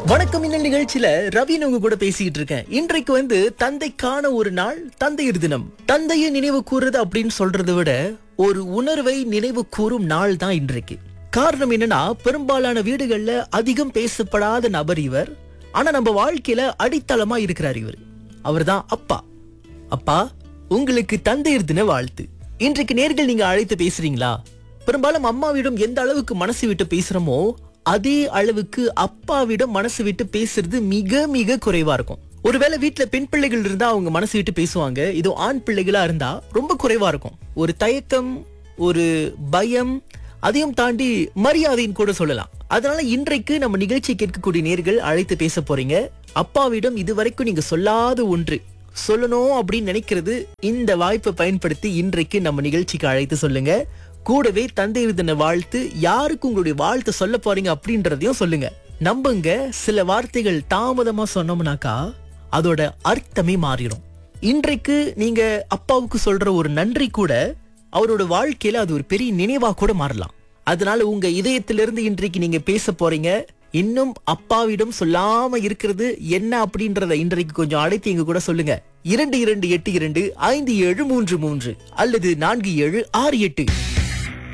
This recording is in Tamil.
வணக்கம் இந்த நிகழ்ச்சியில ரவின் உங்க கூட பேசிக்கிட்டு இருக்கேன் இன்றைக்கு வந்து தந்தைக்கான ஒரு நாள் தந்தையர் தினம் தந்தையை நினைவு கூறுறது அப்படின்னு சொல்றதை விட ஒரு உணர்வை நினைவு கூறும் நாள் தான் இன்றைக்கு காரணம் என்னன்னா பெரும்பாலான வீடுகள்ல அதிகம் பேசப்படாத நபர் இவர் ஆனா நம்ம வாழ்க்கையில அடித்தளமா இருக்கிறார் இவர் அவர்தான் அப்பா அப்பா உங்களுக்கு தந்தையர் தின வாழ்த்து இன்றைக்கு நேர்கள் நீங்க அழைத்து பேசுறீங்களா பெரும்பாலும் அம்மாவிடம் எந்த அளவுக்கு மனசு விட்டு பேசுறோமோ அதே அளவுக்கு அப்பாவிடம் மனசு விட்டு பேசுறது மிக மிக குறைவா இருக்கும் ஒருவேளை வீட்ல பெண் பிள்ளைகள் இருந்தா அவங்க மனசு விட்டு பேசுவாங்க இதோ ஆண் பிள்ளைகளா இருந்தா ரொம்ப குறைவா இருக்கும் ஒரு தயக்கம் ஒரு பயம் அதையும் தாண்டி மரியாதைன்னு கூட சொல்லலாம் அதனால இன்றைக்கு நம்ம நிகழ்ச்சி கேட்கக்கூடிய நேர்கள் அழைத்து பேச போறீங்க அப்பாவிடம் இதுவரைக்கும் நீங்க சொல்லாத ஒன்று சொல்லணும் அப்படின்னு நினைக்கிறது இந்த வாய்ப்பை பயன்படுத்தி இன்றைக்கு நம்ம நிகழ்ச்சிக்கு அழைத்து சொல்லுங்க கூடவே தந்தையர் தின வாழ்த்து யாருக்கு உங்களுடைய வாழ்த்து சொல்ல போறீங்க அப்படின்றதையும் சொல்லுங்க நம்புங்க சில வார்த்தைகள் தாமதமா சொன்னோம்னாக்கா அதோட அர்த்தமே மாறிடும் இன்றைக்கு நீங்க அப்பாவுக்கு சொல்ற ஒரு நன்றி கூட அவரோட வாழ்க்கையில அது ஒரு பெரிய நினைவா கூட மாறலாம் அதனால உங்க இதயத்திலிருந்து இன்றைக்கு நீங்க பேச போறீங்க இன்னும் அப்பாவிடம் சொல்லாம இருக்கிறது என்ன அப்படின்றத இன்றைக்கு கொஞ்சம் அழைத்து எங்க கூட சொல்லுங்க இரண்டு இரண்டு எட்டு இரண்டு ஐந்து ஏழு மூன்று மூன்று அல்லது நான்கு ஏழு ஆறு எட்டு